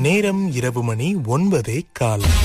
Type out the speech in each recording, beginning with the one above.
நேரம் இரவு மணி ஒன்பதே காலம்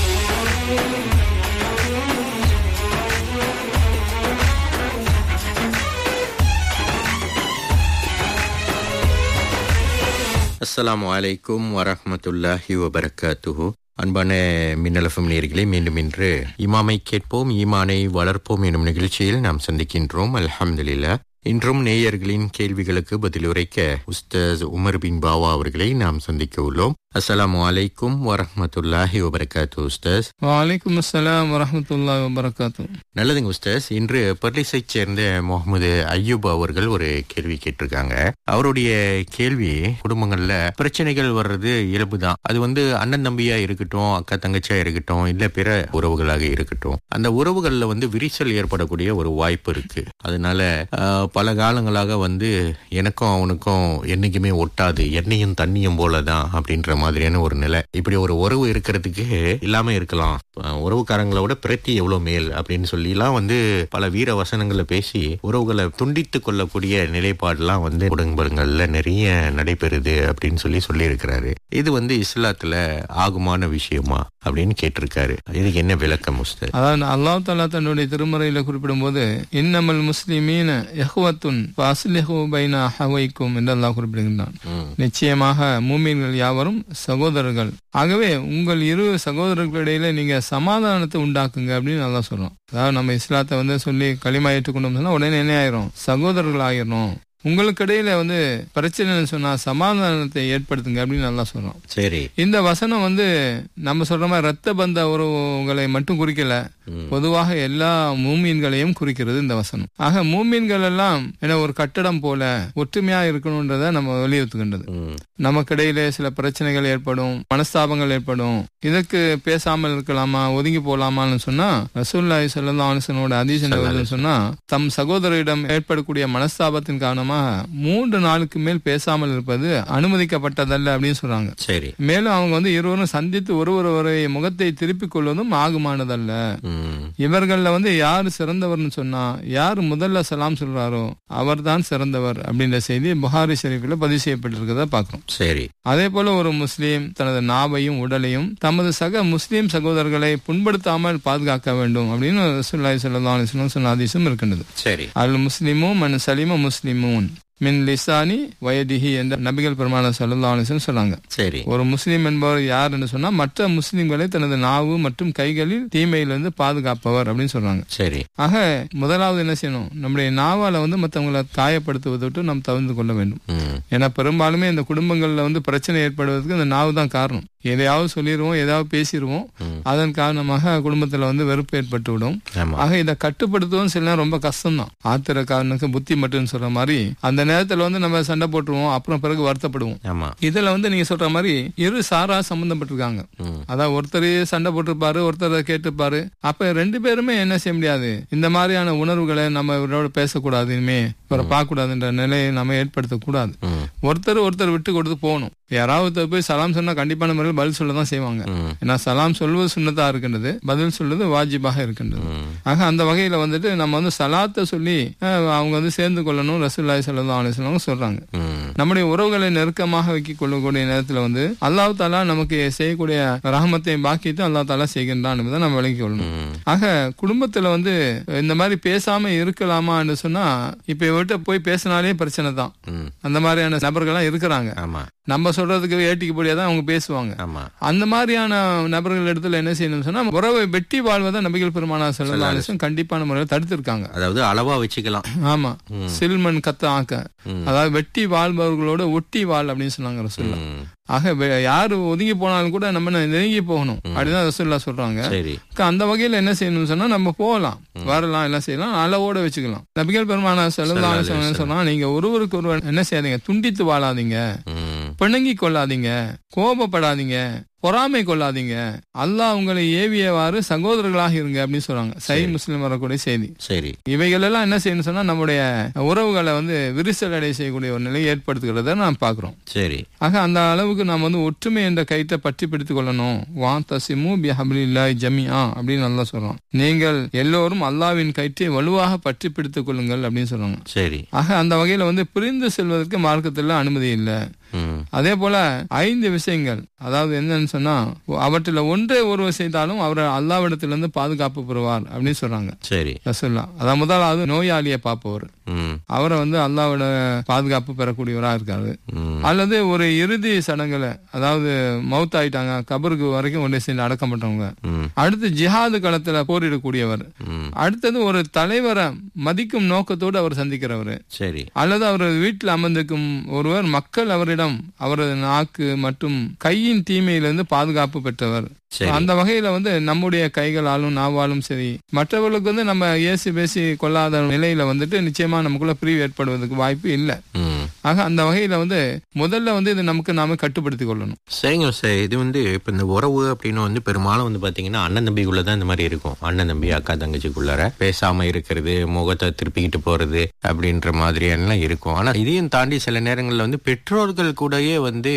அஸ்ஸலாமு அலைக்கும் வரஹ்மத்துல்லாஹி வபரகாத்துஹு அன்பான மின்னலஃபம் நேர்களே மீண்டும் இன்று இமாமை கேட்போம் ஈமானை வளர்ப்போம் எனும் நிகழ்ச்சியில் நாம் சந்திக்கின்றோம் அல்ஹம்துலில்லா இன்றும் நேயர்களின் கேள்விகளுக்கு பதிலுரைக்க உஸ்தாஸ் உமர் பின் பாவா அவர்களை நாம் சந்திக்க உள்ளோம் அஸ்ஸலாமு அலைக்கும் வரஹ்மத்துல்லாஹி வபரகாத்து உஸ்தாஸ் வலைக்கும் அஸ்ஸலாம் வரஹமத்துல்லாஹி வபரகாத்து நல்லதுங்க உஸ்தாஸ் இன்று பர்லிஸைச் சேர்ந்த முகமது ஐயூப் அவர்கள் ஒரு கேள்வி கேட்டிருக்காங்க அவருடைய கேள்வி குடும்பங்கள்ல பிரச்சனைகள் வர்றது இயல்புதான் அது வந்து அண்ணன் தம்பியா இருக்கட்டும் அக்கா தங்கச்சியா இருக்கட்டும் இல்ல பிற உறவுகளாக இருக்கட்டும் அந்த உறவுகள்ல வந்து விரிசல் ஏற்படக்கூடிய ஒரு வாய்ப்பு இருக்கு அதனால ஆஹ், பல காலங்களாக வந்து எனக்கும் அவனுக்கும் என்னைக்குமே ஒட்டாது எண்ணெயும் தண்ணியும் போலதான் அப்படின்ற மாதிரியான ஒரு நிலை இப்படி ஒரு உறவு இருக்கிறதுக்கு இல்லாம இருக்கலாம் அஹ் உறவுக்காரங்களோட பிரத்தி எவ்வளவு மேல் அப்படின்னு சொல்லிலாம் வந்து பல வீர வசனங்களை பேசி உறவுகளை துண்டித்து கொள்ளக்கூடிய நிலைப்பாடுலாம் வந்து குடும்பங்கள்ல நிறைய நடைபெறுது அப்படின்னு சொல்லி சொல்லி இருக்கிறாரு இது வந்து இஸ்லாத்துல ஆகுமான விஷயமா அப்படின்னு கேட்டிருக்காரு இதுக்கு என்ன விளக்கம் முஸ்தர் அதாவது அல்லாஹ் தாலா தன்னுடைய திருமறையில குறிப்பிடும்போது இன்னமல் முஸ்லிமீன யஹ்வத்துன் அஸ்லிஹு பைன ஹவைக்கும் என்று அல்லாஹ் குறிப்பிடுகின்றான் நிச்சயமாக மூமீன்கள் யாவரும் சகோதரர்கள் ஆகவே உங்கள் இரு சகோதரர்களிடையில நீங்க சமாதானத்தை உண்டாக்குங்க அப்படின்னு நல்லா சொல்றோம் அதாவது நம்ம இஸ்லாத்தை வந்து சொல்லி களிமா ஏற்றுக்கொண்டோம் சொன்னா உடனே என்ன ஆயிரும் சகோதரர்கள் ஆயிரும் உங்களுக்கு இடையில வந்து பிரச்சனைன்னு சொன்னா சமாதானத்தை ஏற்படுத்துங்க அப்படின்னு நல்லா சொல்றோம் சரி இந்த வசனம் வந்து நம்ம சொல்ற மாதிரி ரத்த பந்த உறவுகளை மட்டும் குறிக்கல பொதுவாக எல்லா மூமீன்களையும் குறிக்கிறது இந்த வசனம் ஆக மூமீன்கள் எல்லாம் என்ன ஒரு கட்டடம் போல ஒற்றுமையா இருக்கணும்ன்றத நம்ம வலியுறுத்துகின்றது ம், நமக்கிடையிலே சில பிரச்சனைகள் ஏற்படும் மனஸ்தாபங்கள் ஏற்படும் இதற்கு பேசாமல் இருக்கலாமா ஒதுங்கி போலாமான்னு சொன்னா ரசூல்லாய் சல்லா அலிசனோட அதிசயம் சொன்னா தம் சகோதரிடம் ஏற்படக்கூடிய மனஸ்தாபத்தின் காரணமாக மூன்று நாளுக்கு மேல் பேசாமல் இருப்பது அனுமதிக்கப்பட்டதல்ல அப்படின்னு சொல்றாங்க சரி மேலும் அவங்க வந்து இருவரும் சந்தித்து ஒருவரை முகத்தை திருப்பிக் கொள்வதும் ஆகுமானதல்ல ம், இவர்கள்ல வந்து யார் சிறந்தவர்னு சொன்னா யார் முதல்ல சலாம் சொல்றாரோ அவர்தான் சிறந்தவர் அப்படின்ற செய்தி புகாரி ஷெரீஃபில் பதிவு செய்யப்பட்டிருக்கிறத பார்க்கிறோம் சரி அதே போல ஒரு முஸ்லீம் தனது நாவையும் உடலையும் தமது சக முஸ்லீம் சகோதரர்களை புண்படுத்தாமல் பாதுகாக்க வேண்டும் அப்படின்னு ரசூலுல்லாஹி ஸல்லல்லாஹு அலைஹி வஸல்லம் சொன்ன ஹதீஸும் இருக்கின்றது சரி அல் முஸ்லிமும் மன் சலிம முஸ்லிமூன் மின் லிசானி வயதிஹி என்ற நபிகள் பெருமான சல்லல்லாஹு அலைஹி வஸல்லம் சொன்னாங்க சரி ஒரு முஸ்லீம் என்பவர் யார் என்று சொன்னா மற்ற முஸ்லிம்களை தனது நாவு மற்றும் கைகளில் தீமையிலிருந்து பாதுகாப்பவர் அப்படின்னு சொல்றாங்க சரி ஆக முதலாவது என்ன செய்யணும் நம்முடைய நாவால வந்து மற்றவங்களை காயப்படுத்துவதை விட்டு நாம் தவிர்த்து கொள்ள வேண்டும் ம், ஏன்னா பெரும்பாலுமே இந்த குடும்பங்கள்ல வந்து பிரச்சனை ஏற்படுவதற்கு இந்த நாவு தான் காரணம் எதையாவது சொல்லிடுவோம் ஏதாவது பேசிடுவோம் ம். அதன் காரணமாக குடும்பத்துல வந்து வெறுப்பு ஏற்பட்டு விடும் ஆமா ஆக இதை கட்டுப்படுத்துவதும் சில நேரம் ரொம்ப கஷ்டம்தான் ஆத்திரக்காரனுக்கு புத்தி மட்டும்னு சொல்ற மாதிரி அந்த நேரத்துல வந்து நம்ம சண்டை போட்டுருவோம் அப்புறம் பிறகு வருத்தப்படுவோம் ஆமா இதுல வந்து நீங்க சொல்ற மாதிரி இரு சாரா சம்பந்தப்பட்டிருக்காங்க ம், அதான் ஒருத்தர் சண்டை போட்டிருப்பாரு ஒருத்தர் கேட்டிருப்பாரு அப்ப ரெண்டு பேருமே என்ன செய்ய முடியாது இந்த மாதிரியான உணர்வுகளை நம்ம இவரோட பேசக்கூடாது இனிமே இவரை பார்க்க கூடாதுன்ற நிலையை நம்ம ஏற்படுத்த கூடாது ம், ஒருத்தர் ஒருத்தர் விட்டு கொடுத்து போகணும் யாராவது ஒருத்தர் போய் சலாம் சொன்னா கண்டிப்பான முறையில் பதில் சொல்ல தான் செய்வாங்க ம், ஏன்னா சலாம் சொல்வது சுண்ணத்தா இருக்கின்றது பதில் சொல்வது வாஜிபாக இருக்கின்றது ம். ஆக அந்த வகையில வந்துட்டு நம்ம வந்து சலாத்தை சொல்லி அஹ், அவங்க வந்து சேர்ந்து கொள்ளணும் ரசூல்லாய் சல்லா அலிஸ்லாம் சொல்றாங்க ம், நம்முடைய உறவுகளை நெருக்கமாக வைக்கிக் கொள்ளக்கூடிய நேரத்துல வந்து அல்லாஹ் தாலா நமக்கு செய்யக்கூடிய ரஹமத்தை பாக்கிட்டு அல்லாஹ் தாலா செய்கின்றான் என்பதை நம்ம விளங்கிக் கொள்ளணும் ம். ஆக குடும்பத்துல வந்து இந்த மாதிரி பேசாம இருக்கலாமான்னு சொன்னா இப்ப இவர்கிட்ட போய் பேசினாலே பிரச்சனை தான் ம். அந்த மாதிரியான நபர்கள்லாம் இருக்கிறாங்க ஆமா நம்ம சொல்றதுக்கு ஏட்டிக்கு படியாதான் அவங்க பேசுவாங்க ஆமா அந்த மாதிரியான நபர்கள் இடத்துல என்ன செய்யணும்னு சொன்னா உறவை வெட்டி வாழ்வதை நபிகள் பெருமானா செல்லலாம் கண்டிப்பான முறையில் தடுத்திருக்காங்க அதாவது அளவா வச்சுக்கலாம் ஆமா சில்மன் கத்த ஆக்க ம். அதாவது வெட்டி வாழ்பவர்களோட ஒட்டி வாழ் அப்படின்னு சொன்னாங்க ரசூல்லா ம், ஆக வெ- யாரு ஒதுங்கி போனாலும் கூட நம்ம நெருங்கி போகணும் அப்படிதான் ரசூல்லா சொல்றாங்க சரி அக்கா, அந்த வகையில என்ன செய்யணும்னு சொன்னா நம்ம போகலாம் வரலாம் எல்லாம் செய்யலாம் அளவோட வச்சுக்கலாம் நபிகள் பெருமான செல்லலாம் சொன்னா நீங்க ஒருவருக்கு ஒருவர் என்ன செய்யாதீங்க துண்டித்து வாழாதீங்க ம், பிணங்கி கொள்ளாதீங்க கோபப்படாதீங்க பொறாமை கொள்ளாதீங்க அல்லாஹ் உங்களை ஏவியவாறு சகோதரர்களாக இருங்க அப்படின்னு சொல்றாங்க சை முஸ்லிம் வரக்கூடிய செய்தி சரி இவைகள் எல்லாம் என்ன செய்யணும் சொன்னா நம்முடைய உறவுகளை வந்து விரிசல் அடைய செய்யக்கூடிய ஒரு நிலையை ஏற்படுத்துகிறத நாம் பார்க்கிறோம் சரி ஆக அந்த அளவுக்கு நாம் வந்து ஒற்றுமை என்ற கயிற்றை பற்றி பிடித்துக் கொள்ளணும் வா தசிமு பி ஹபிலில்லாஹி ஜமியா அப்படின்னு நல்லா சொல்றோம் நீங்கள் எல்லோரும் அல்லாவின் கயிற்றை வலுவாக பற்றி பிடித்துக் கொள்ளுங்கள் அப்படின்னு சொல்றாங்க சரி ஆக அந்த வகையில வந்து பிரிந்து செல்வதற்கு மார்க்கத்தில் அனுமதி இல்லை ம். அதே போல ஐந்து விஷயங்கள் அதாவது என்னன்னு சொன்னா அவற்றில் ஒன்றே ஒருவர் செய்தாலும் அவர் அல்லாவிடத்திலிருந்து பாதுகாப்பு பெறுவார் அப்படின்னு சொல்றாங்க சரி ரசுல்லா அதான் முதலாவது நோயாளியை பார்ப்பவர் ம் அவரை வந்து அல்லாவோட பாதுகாப்பு பெறக்கூடியவரா இருக்காரு ம் அல்லது ஒரு இறுதி சடங்குல அதாவது மவுத் ஆயிட்டாங்க கபருக்கு வரைக்கும் ஒன்றே சேர்ந்து அடக்கம் பண்றவங்க ம் அடுத்து ஜிஹாது களத்துல போரிடக்கூடியவர் ம் அடுத்தது ஒரு தலைவரை மதிக்கும் நோக்கத்தோடு அவர் சந்திக்கிறவர் சரி அல்லது அவர் வீட்டில் அமர்ந்திருக்கும் ஒருவர் மக்கள் அவரிடம் அவரது நாக்கு மற்றும் கையின் தீமையிலிருந்து பாதுகாப்பு பெற்றவர் சரி அந்த வகையில வந்து நம்முடைய கைகளாலும் நாவாலும் சரி மற்றவர்களுக்கு வந்து நம்ம ஏசி பேசி கொள்ளாத நிலையில வந்துட்டு நிச்சயமா நமக்குள்ள பிரிவு ஏற்படுவதற்கு வாய்ப்பு இல்லை ம் ஆக அந்த வகையில வந்து முதல்ல வந்து இது நமக்கு நாம கட்டுப்படுத்திக் கொள்ளணும் சரிங்க சார் இது வந்து இப்போ இந்த உறவு அப்படின்னு வந்து பெரும்பாலும் வந்து பாத்தீங்கன்னா அண்ணன் தம்பிக்குள்ள தான் இந்த மாதிரி இருக்கும் அண்ணன் தம்பி அக்கா தங்கச்சிக்குள்ளார பேசாம இருக்கிறது முகத்தை திருப்பிக்கிட்டு போறது அப்படின்ற மாதிரி எல்லாம் இருக்கும் ஆனா இதையும் தாண்டி சில நேரங்கள்ல வந்து பெற்றோர்கள் கூடயே வந்து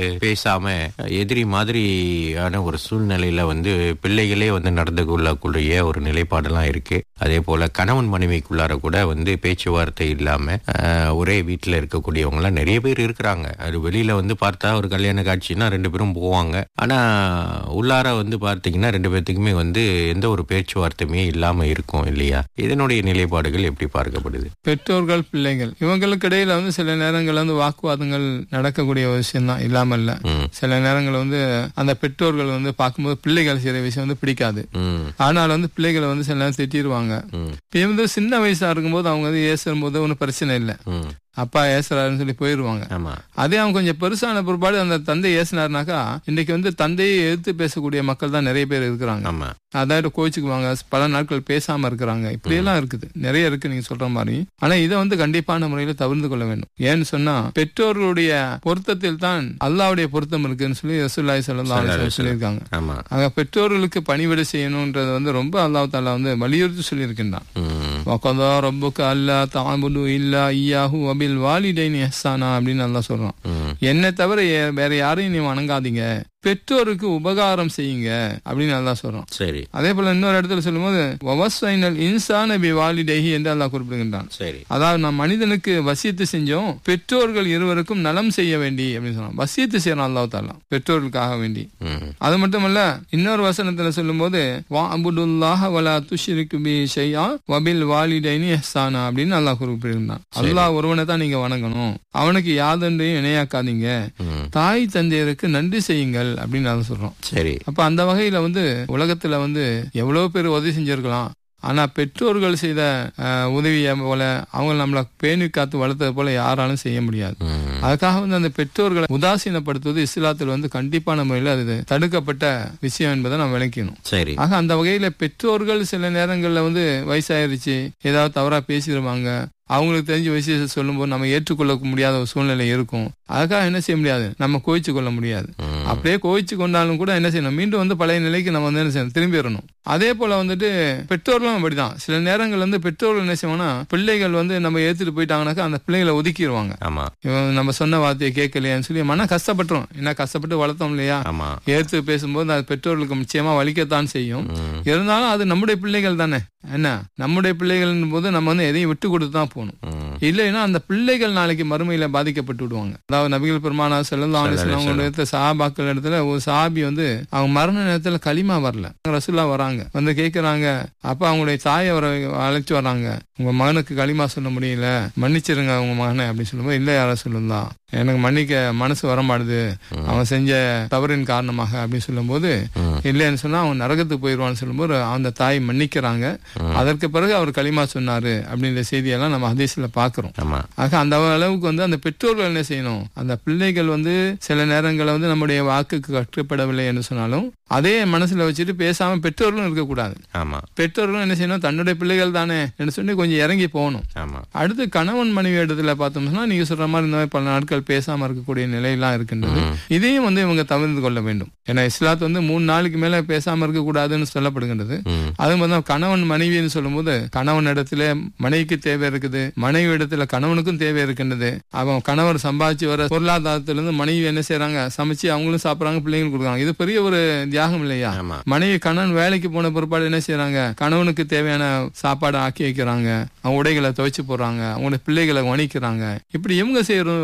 பேசாம எதிரி மாதிரியான ஒரு சூழ்நிலையில வந்து பிள்ளைகளே வந்து நடந்து கொள்ளக்கூடிய ஒரு நிலைப்பாடெல்லாம் இருக்கு அதே போல கணவன் மனைவிக்குள்ளார கூட வந்து பேச்சுவார்த்தை இல்லாம ஆஹ், ஒரே வீட்டுல இருக்கக்கூடியவங்க எல்லாம் நிறைய பேர் இருக்கிறாங்க அது வெளியில வந்து பார்த்தா ஒரு கல்யாண காட்சின்னா ரெண்டு பேரும் போவாங்க ஆனா உள்ளார வந்து பார்த்தீங்கன்னா ரெண்டு பேர்த்துக்குமே வந்து எந்த ஒரு பேச்சுவார்த்தையுமே இல்லாம இருக்கும் இல்லையா இதனுடைய நிலைப்பாடுகள் எப்படி பார்க்கப்படுது பெற்றோர்கள் பிள்ளைகள் இவங்களுக்கு இடையில வந்து சில நேரங்கள்ல வந்து வாக்குவாதங்கள் நடக்கக்கூடிய ஒரு விஷயம் தான் இல்லாம இல்ல ம் சில நேரங்கள் வந்து அந்த பெற்றோர்கள் வந்து பார்க்கும்போது பிள்ளைகள் செய்யற விஷயம் வந்து பிடிக்காது ம் ஆனால் வந்து பிள்ளைகளை வந்து சில நேரம் திட்டிடுவாங்க ம் இப்ப வந்து சின்ன வயசா இருக்கும்போது அவங்க வந்து ஏசும் போது ஒன்றும் பிரச்சனை இல்லை ம் அப்பா ஏசுறாருன்னு சொல்லி போயிருவாங்க ஆமா அதே அவங்க கொஞ்சம் பெருசான பிற்பாடு அந்த தந்தை ஏசினாருனாக்கா இன்னைக்கு வந்து தந்தையை எதிர்த்து பேசக்கூடிய மக்கள் தான் நிறைய பேர் இருக்கிறாங்க ஆமா அதாவது கோச்சுக்குவாங்க பல நாட்கள் பேசாம இருக்கிறாங்க இப்படியெல்லாம் இருக்குது நிறைய இருக்கு நீங்க சொல்ற மாதிரி ஆனா இதை வந்து கண்டிப்பான முறையில தவிர்த்து கொள்ள வேண்டும் ஏன்னு சொன்னா பெற்றோர்களுடைய பொருத்தத்தில் தான் அல்லாவுடைய பொருத்தம் இருக்குன்னு சொல்லி ரசூல்லாய் சொல்லலாம் சொல்லியிருக்காங்க ஆமா ஆக பெற்றோர்களுக்கு பணிவிடை செய்யணும்ன்றது வந்து ரொம்ப அல்லாஹ் தாலா வந்து வலியுறுத்தி சொல்லியிருக்கின்றான் ம் வகதா ரப்புக்க அல்லா தாபுடு இல்லா ஐயாஹு அபில் வாலிடைன் எஹ்சானா அப்படின்னு நல்லா சொல்றான் ம் என்னை தவிர ஏ- வேற யாரையும் நீ வணங்காதீங்க பெற்றோருக்கு உபகாரம் செய்யுங்க அப்படின்னு நல்லா சொல்றான் சரி அதே போல இன்னொரு இடத்துல சொல்லும்போது வவஸ்வைனல் இன்சான பி வாலிடைஹி என்று அல்லாஹ் குறிப்பிடுகின்றான் சரி அதாவது நான் மனிதனுக்கு வசியத்து செஞ்சோம் பெற்றோர்கள் இருவருக்கும் நலம் செய்ய வேண்டி அப்படின்னு சொன்னான் வசியத்து செய்யறான் அல்லாஹ் தாலா பெற்றோர்களுக்காக வேண்டி ம் அது மட்டுமல்ல இன்னொரு வசனத்துல சொல்லும்போது வா அபுதுல்லாஹ வலா துஷ்ரிக்கு பி ஷையா வபில் வாலிடைனி இஹ்சானா அப்படின்னு அல்லாஹ் குறிப்பிட்டிருந்தான் அல்லாஹ் ஒருவனை தான் நீங்க வணங்கணும் அவனுக்கு யாதொன்றையும் இணையாக்காதீங்க ம் தாய் தந்தையருக்கு நன்றி செய்யுங்கள் அப்படின்னு அதை சொல்றோம் சரி அப்ப அந்த வகையில வந்து உலகத்துல வந்து எவ்வளவு பேர் உதவி செஞ்சிருக்கலாம் ஆனா பெற்றோர்கள் செய்த அஹ், உதவியை போல அவங்க நம்மளை பேணி காத்து வளர்த்தது போல யாராலும் செய்ய முடியாது ம் அதுக்காக வந்து அந்த பெற்றோர்களை உதாசீனப்படுத்துவது இஸ்லாத்தில் வந்து கண்டிப்பான முறையில் அது தடுக்கப்பட்ட விஷயம் என்பதை நம்ம விளக்கணும் சரி ஆக அந்த வகையில பெற்றோர்கள் சில நேரங்கள்ல வந்து வயசாயிருச்சு ஏதாவது தவறா பேசிடுவாங்க அவங்களுக்கு தெரிஞ்ச விஷயத்தை சொல்லும்போது நம்ம ஏற்றுக்கொள்ள முடியாத ஒரு சூழ்நிலை இருக்கும் அதுக்காக என்ன செய்ய முடியாது நம்ம கோயிச்சு கொள்ள முடியாது ம் அப்படியே கோவிச்சு கொண்டாலும் கூட என்ன செய்யணும் மீண்டும் வந்து பழைய நிலைக்கு நம்ம வந்து என்ன செய்யணும் திரும்பிடணும் அதே போல வந்துட்டு பெற்றோர்களும் அப்படிதான் சில நேரங்கள் வந்து பெற்றோர்கள் என்ன செய்வாங்கன்னா பிள்ளைகள் வந்து நம்ம ஏத்துட்டு போயிட்டாங்கன்னாக்கா அந்த பிள்ளைகளை ஒதுக்கிடுவாங்க ஆமா இவன் நம்ம சொன்ன வார்த்தையை கேட்கலையான்னு சொல்லி மன கஷ்டப்பட்டுரும் என்ன கஷ்டப்பட்டு வளர்த்தோம் இல்லையா ஆமா ஏத்து பேசும்போது அது பெற்றோர்களுக்கு நிச்சயமா வலிக்கத்தான் செய்யும் ம் இருந்தாலும் அது நம்முடைய பிள்ளைகள் தானே என்ன நம்முடைய பிள்ளைகள் போது நம்ம வந்து எதையும் விட்டு கொடுத்து தான் போகணும் ம் இல்லைன்னா அந்த பிள்ளைகள் நாளைக்கு மறுமையில பாதிக்கப்பட்டு விடுவாங்க அதாவது நபிகள் பெருமானா செல்லலாம் அவங்க இடத்துல சஹாபாக்கள் இடத்துல ஒரு சாபி வந்து அவங்க மரண நேரத்துல களிமா வரல ரசுல்லா வராங்க வந்து கேக்குறாங்க அப்ப அவங்களுடைய தாயை வர அழைச்சு வராங்க உங்க மகனுக்கு களிமா சொல்ல முடியல மன்னிச்சிருங்க உங்க மகனை அப்படின்னு சொல்லும்போது இல்ல யார சொல்லலாம் எனக்கு மன்னிக்க மனசு வரமாடுது அவன் செஞ்ச தவறின் காரணமாக அப்படின்னு சொல்லும்போது ம். இல்லைன்னு சொன்னா அவன் நரகத்துக்கு போயிடுவான்னு சொல்லும்போது அந்த தாய் மன்னிக்கிறாங்க அதற்கு பிறகு அவர் களிமா சொன்னாரு அப்படின்ற செய்தியெல்லாம் நம்ம ஹதீஸ்ல பாக்குறோம் ஆமா ஆக அந்த அளவுக்கு வந்து அந்த பெற்றோர்கள் என்ன செய்யணும் அந்த பிள்ளைகள் வந்து சில நேரங்களில் வந்து நம்முடைய வாக்குக்கு கட்டுப்படவில்லை என்று சொன்னாலும் அதே மனசுல வச்சுட்டு பேசாம பெற்றோர்களும் இருக்கக்கூடாது ஆமா பெற்றோர்களும் என்ன செய்யணும் தன்னுடைய பிள்ளைகள் தானே என்று சொல்லி கொஞ்சம் இறங்கி போகணும் ஆமா அடுத்து கணவன் மனைவி இடத்துல பார்த்தோம்னா நீங்க சொல்ற மாதிரி இந்த மாதிரி பல நாட்கள் பேசாம இருக்கக்கூடிய நிலையெல்லாம் இருக்கின்றது ம். இதையும் வந்து இவங்க தவிர்த்து கொள்ள வேண்டும் ஏன்னா இஸ்லாத் வந்து மூணு நாளுக்கு மேல பேசாம இருக்கக்கூடாதுன்னு சொல்லப்படுகின்றது ம் அது மாதிரி தான் கணவன் மனைவின்னு சொல்லும்போது கணவன் இடத்துல மனைவிக்கு தேவை இருக்குது மனைவி இடத்துல கணவனுக்கும் தேவை இருக்கின்றது அவன் கணவர் சம்பாதிச்சு வர பொருளாதாரத்துல இருந்து மனைவி என்ன செய்யறாங்க சமைச்சு அவங்களும் சாப்பிடுறாங்க பிள்ளைங்களுக்கு கொடுக்குறாங்க இது பெரிய ஒரு தியாகம் இல்லையா ஆமா மனைவி கணவன் வேலைக்கு போன பிற்பாடு என்ன செய்யறாங்க கணவனுக்கு தேவையான சாப்பாடு ஆக்கி வைக்கிறாங்க அவங்க உடைகளை துவைச்சு போடுறாங்க அவங்களுடைய பிள்ளைகளை வணிக்கிறாங்க இப்படி இவங்க செய்யறது ஒரு பெரிய தியாகம்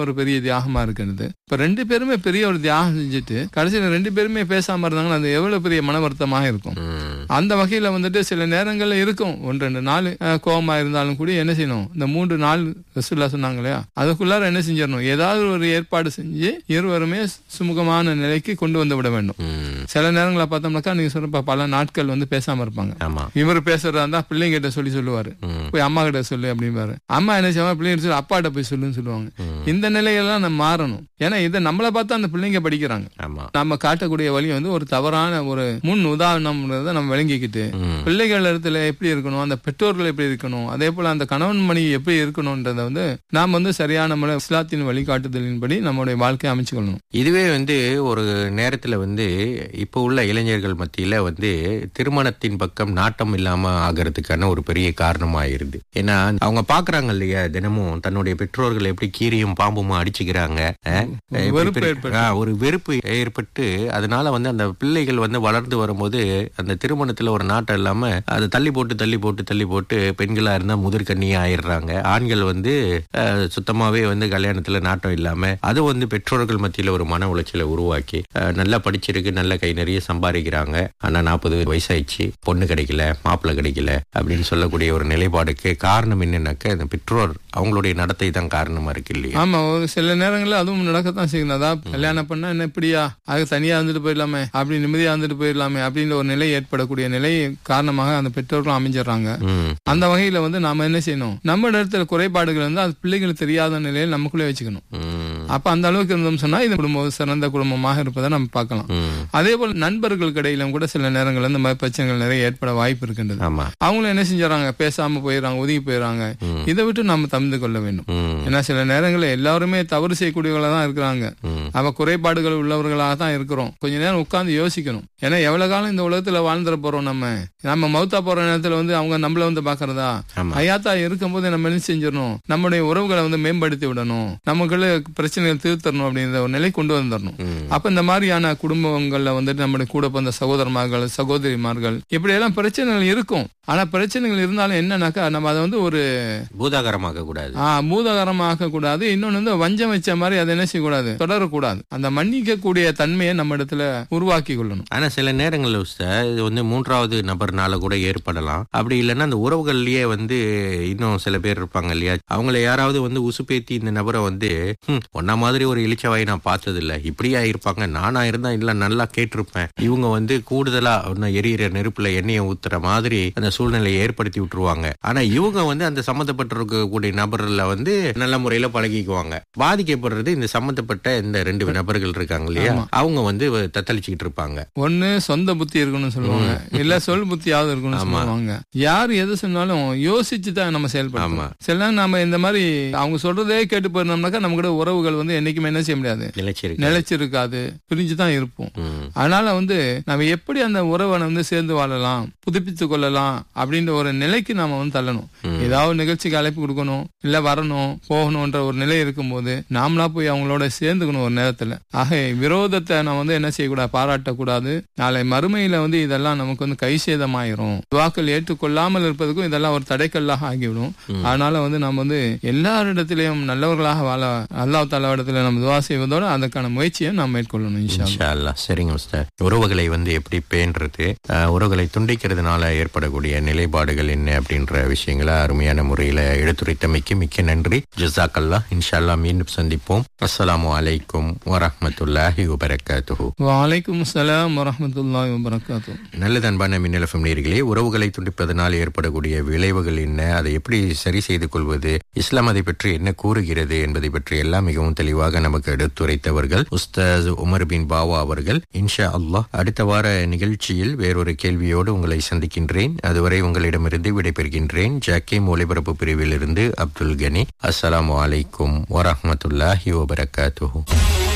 தியாகமா இருக்கிறது இப்ப ரெண்டு பேருமே பெரிய ஒரு தியாகம் செஞ்சுட்டு கடைசியில ரெண்டு பேருமே பேசாம இருந்தாங்கன்னா அது எவ்வளவு பெரிய மன வருத்தமாக இருக்கும் ம். அந்த வகையில வந்துட்டு சில நேரங்கள்ல இருக்கும் ஒன்று ரெண்டு நாள் அஹ், கோவமா இருந்தாலும் கூட என்ன செய்யணும் இந்த மூன்று நாள் ரசூல்லா சொன்னாங்க இல்லையா அதுக்குள்ளார என்ன செஞ்சிடணும் ஏதாவது ஒரு ஏற்பாடு செஞ்சு இருவருமே சுமூகமான நிலைக்கு கொண்டு வந்து விட வேண்டும் ம். சில நேரங்களை பார்த்தோம்னாக்கா நீங்க சொல்ற பல நாட்கள் வந்து பேசாம இருப்பாங்க ஆமா இவர் பேசுறதா இருந்தா பிள்ளைங்க கிட்ட சொல்லி சொல்லுவாரு ம். போய் அம்மா கிட்ட சொல்லு அப்படிம்பாரு அம்மா என்ன செய்வாங்க பிள்ளைங்க சொல்லி அப்பாட்ட போய் சொல்லுன்னு சொல்லுவாங்க ம். இந்த நிலையெல்லாம் நம்ம மாறணும் ஏன்னா இதை நம்மளை பார்த்து அந்த பிள்ளைங்க படிக்கிறாங்க ஆமா நம்ம காட்டக்கூடிய வழி வந்து ஒரு தவறான ஒரு முன் உதாரணம்ன்றதை நம்ம விளங்கிக்கிட்டு ம். பிள்ளைகள் இடத்துல எப்படி இருக்கணும் அந்த பெற்றோர்கள் எப்படி இருக்கணும் அதே போல அந்த கணவன் மணி எப்படி இருக்கணும்ன்றத வந்து நாம் வந்து சரியான முறை இஸ்லாத்தின் வழிகாட்டுதலின்படி நம்மளுடைய வாழ்க்கையை அமைச்சுக்கொள்ளணும் இதுவே வந்து ஒரு நேரத்துல வந்து இப்போ உள்ள இளைஞர்கள் மத்தியில வந்து திருமணத்தின் பக்கம் நாட்டம் இல்லாம ஆகிறதுக்கான ஒரு பெரிய காரணமாயிருது ஏன்னா அவங்க பாக்குறாங்க இல்லையா தினமும் தன்னுடைய பெற்றோர்கள் எப்படி கீரியும் பாம்புமா அடிச்சுக்கிறாங்க அஹ், எப்படி வெறுப்பு பெரிய- ஏற்பட்டு. ஆ, ஒரு வெறுப்பு ஏற்பட்டு அதனால வந்து அந்த பிள்ளைகள் வந்து வளர்ந்து வரும்போது அந்த திருமணத்துல ஒரு நாட்டம் இல்லாம அதை தள்ளி போட்டு தள்ளி போட்டு தள்ளி போட்டு பெண்களா இருந்தா முதிர்கண்ணியா ஆயிடுறாங்க ஆண்கள் வந்து அஹ், சுத்தமாவே வந்து கல்யாணத்துல நாட்டம் இல்லாம அது வந்து பெற்றோர்கள் மத்தியில ஒரு மன உளைச்சலை உருவாக்கி அஹ், நல்லா படிச்சிருக்கு நல்ல கை நிறைய சம்பாதிக்கிறாங்க ஆனா நாற்பது வயசாயிடுச்சு பொண்ணு கிடைக்கல மாப்பிள்ளை கிடைக்கல அப்படின்னு சொல்லக்கூடிய ஒரு நிலைப்பாடுக்கு காரணம் என்னன்னாக்க அந்த பெற்றோர் அவங்களுடைய நடத்தை தான் காரணமா இருக்கு இல்லையா ஆமா ஒரு சில நேரங்கள்ல அதுவும் நடக்கத்தான் செய்யணும் அதான் கல்யாணம் பண்ணா என்ன இப்படியா அது தனியா இருந்துட்டு போயிடலாமே அப்படி நிம்மதியா இருந்துட்டு போயிடலாமே அப்படின்ற ஒரு நிலை ஏற்படக்கூடிய நிலை காரணமாக அந்த பெற்றோர்களும் அமைஞ்சிடறாங்க ம் அந்த வகையில வந்து நாம என்ன செய்யணும் நம்ம இடத்துல குறைபாடுகள் வந்து அது பிள்ளைகளுக்கு தெரியாத நிலையில் நமக்குள்ளே வச்சுக்கணும் ம் அப்ப அந்த அளவுக்கு இருந்தோம் சொன்னா இந்த குடும்பம் சிறந்த குடும்பமாக இருப்பதை நம்ம பார்க்கலாம் ம் அதே போல நண்பர்களுக்கு இடையிலும் கூட சில நேரங்கள்ல இந்த மாதிரி பிரச்சனைகள் நிறைய ஏற்பட வாய்ப்பு இருக்கின்றது ஆமா அவங்களும் என்ன செஞ்சாங்க பேசாம போயிடறாங்க ஒதுங்கி போயிடறாங்க ம். இதை விட்டு நம்ம தவிர்த்து கொள்ள வேண்டும் ம் ஏன்னா சில நேரங்களில் எல்லாருமே தவறு செய்யக்கூடியவங்களா தான் இருக்கிறாங்க ம் அவ குறைபாடுகள் உள்ளவர்களாக தான் இருக்கிறோம் கொஞ்ச நேரம் உட்கார்ந்து யோசிக்கணும் ஏன்னா எவ்வளவு காலம் இந்த உலகத்துல வாழ்ந்துட போறோம் நம்ம நம்ம மௌத்தா போற நேரத்துல வந்து அவங்க நம்மள வந்து பாக்குறதா ஆமா ஹயாத்தா இருக்கும்போது நம்ம என்ன செஞ்சிடணும் நம்முடைய உறவுகளை வந்து மேம்படுத்தி விடணும் நமக்குள்ள பிரச்சனைகள் தீர்த்தரணும் அப்படிங்கிற ஒரு நிலை கொண்டு வந்துடணும் ம் அப்ப இந்த மாதிரியான குடும்பங்கள்ல வந்துட்டு நம்முடைய கூட பிறந்த சகோதரமார்கள் சகோதரிமார்கள் இப்படி எல்லாம் பிரச்சனைகள் இருக்கும் ஆனா பிரச்சனைகள் இருந்தாலும் என்னன்னாக்கா நம்ம அதை வந்து ஒரு பூதாகரமாக்க கூடாது ஆஹ் பூதகரமாக கூடாது இன்னொன்னு வந்து வஞ்சம் வச்ச மாதிரி அதை என்ன செய்யக்கூடாது தொடரக்கூடாது அந்த மன்னிக்க கூடிய தன்மையை நம்ம இடத்துல உருவாக்கி கொள்ளணும் ஆனா சில நேரங்கள்ல உஸ்தாத், இது வந்து மூன்றாவது நபர்னால கூட ஏற்படலாம் அப்படி இல்லைன்னா அந்த உறவுகள்லயே வந்து இன்னும் சில பேர் இருப்பாங்க இல்லையா அவங்கள யாராவது வந்து உசுப்பேத்தி இந்த நபரை வந்து "ஹம், உன்ன மாதிரி ஒரு இளிச்சவாயை நான் பார்த்தது இல்ல இப்படியா இருப்பாங்க நானா இருந்தா இல்ல நல்லா கேட்டிருப்பேன் இவங்க வந்து கூடுதலா இன்னும் எரியிற நெருப்புல எண்ணெயை ஊத்துற மாதிரி அந்த சூழ்நிலையை ஏற்படுத்தி விட்டுருவாங்க ஆனா இவங்க வந்து அந்த சம்மந்தப்பட்டிருக்கக்கூடிய நபர்ல வந்து நல்ல முறையில பழகிக்குவாங்க பாதிக்கப்படுறது இந்த சம்மந்தப்பட்ட இந்த ரெண்டு நபர்கள் இருக்காங்க இல்லையா அவங்க வந்து தத்தளிச்சுக்கிட்டு இருப்பாங்க ஒண்ணு சொந்த புத்தி இருக்கணும்னு சொல்லுவாங்க இல்ல சொல் புத்தியாவது இருக்கணும்னு சொல்லுவாங்க யார் எது சொன்னாலும் யோசிச்சு தான் நம்ம ஆமா. செயல்படணும் சில நேரம் நம்ம இந்த மாதிரி அவங்க சொல்றதே கேட்டு போயிருந்தோம்னாக்கா நம்ம கூட உறவுகள் வந்து என்னைக்குமே என்ன செய்ய முடியாது நிலைச்சிருக்கு நிலைச்சிருக்காது பிரிஞ்சு தான் இருப்போம் ம். அதனால வந்து நம்ம எப்படி அந்த உறவை வந்து சேர்ந்து வாழலாம் புதுப்பித்து கொள்ளலாம் அப்படின்ற ஒரு நிலைக்கு நாம வந்து தள்ளணும் ஏதாவது நிகழ்ச்சிக்கு அழைப்பு கொடுக்கணும் இல்ல வரணும் போகணும்ன்ற ஒரு நிலை இருக்கும்போது நாமளா போய் அவங்களோட சேர்ந்துக்கணும் ஒரு நேரத்துல ஆக விரோதத்தை நம்ம வந்து என்ன செய்யக்கூடாது பாராட்டக்கூடாது நாளை மறுமையில வந்து இதெல்லாம் நமக்கு வந்து கை சேதமாயிரும் துவாக்கள் ஏற்றுக்கொள்ளாமல் இருப்பதுக்கும் இதெல்லாம் ஒரு தடைக்கல்லாக ஆகிவிடும் அதனால வந்து நம்ம வந்து எல்லாரிடத்திலையும் நல்லவர்களாக வாழ அல்லாஹ் தாலாவிடத்துல நம்ம துவா செய்வதோட அதற்கான முயற்சியை நாம் மேற்கொள்ளணும் இன்ஷா அல்லாஹ். இன்ஷா அல்லாஹ். சரிங்க உஸ்தாத் உறவுகளை வந்து எப்படி பேணுறது அஹ், உறவுகளை துண்டிக்கிறதுனால ஏற்படக்கூடிய நிலைப்பாடுகள் என்ன அப்படின்ற விஷயங்களை அருமையான முறையில எடுத்துரைத்தமைக்கு மிக்க நன்றி ஜசாக்கல்லா இன்ஷா அல்லாஹ் மீண்டும் சந்திப்போம் அஸ்ஸலாமு அலைக்கும் வரஹ்மத்துல்லாஹி வபரகாத்துஹு வலைக்கும் அஸ்ஸலாம் வரஹ்மத்துல்லாஹி வபரகாத்துஹு நல்லது அன்பான மின்னலஃபம் நேர்களே உறவுகளை துண்டிப்பதனால் ஏற்படக்கூடிய விளைவுகள் என்ன அதை எப்படி சரி செய்து கொள்வது இஸ்லாம் அதை பற்றி என்ன கூறுகிறது என்பதை பற்றி எல்லாம் மிகவும் தெளிவாக நமக்கு எடுத்துரைத்தவர்கள் உஸ்தாஸ் உமர் பின் பாவா அவர்கள் இன்ஷா அல்லாஹ் அடுத்த வார நிகழ்ச்சியில் வேறொரு கேள்வியோடு உங்களை சந்திக்கின்றேன் அதுவரை உங்களிடமிருந்து விடைபெறுகின்றேன் ஜாக்கிம் ஒலிபரப்பு பிரிவிலிருந்து அப்துல் கனி அஸ்ஸலாமு அலைக்கும் வரஹ்மத்துல்லாஹி வபரகாத்துஹு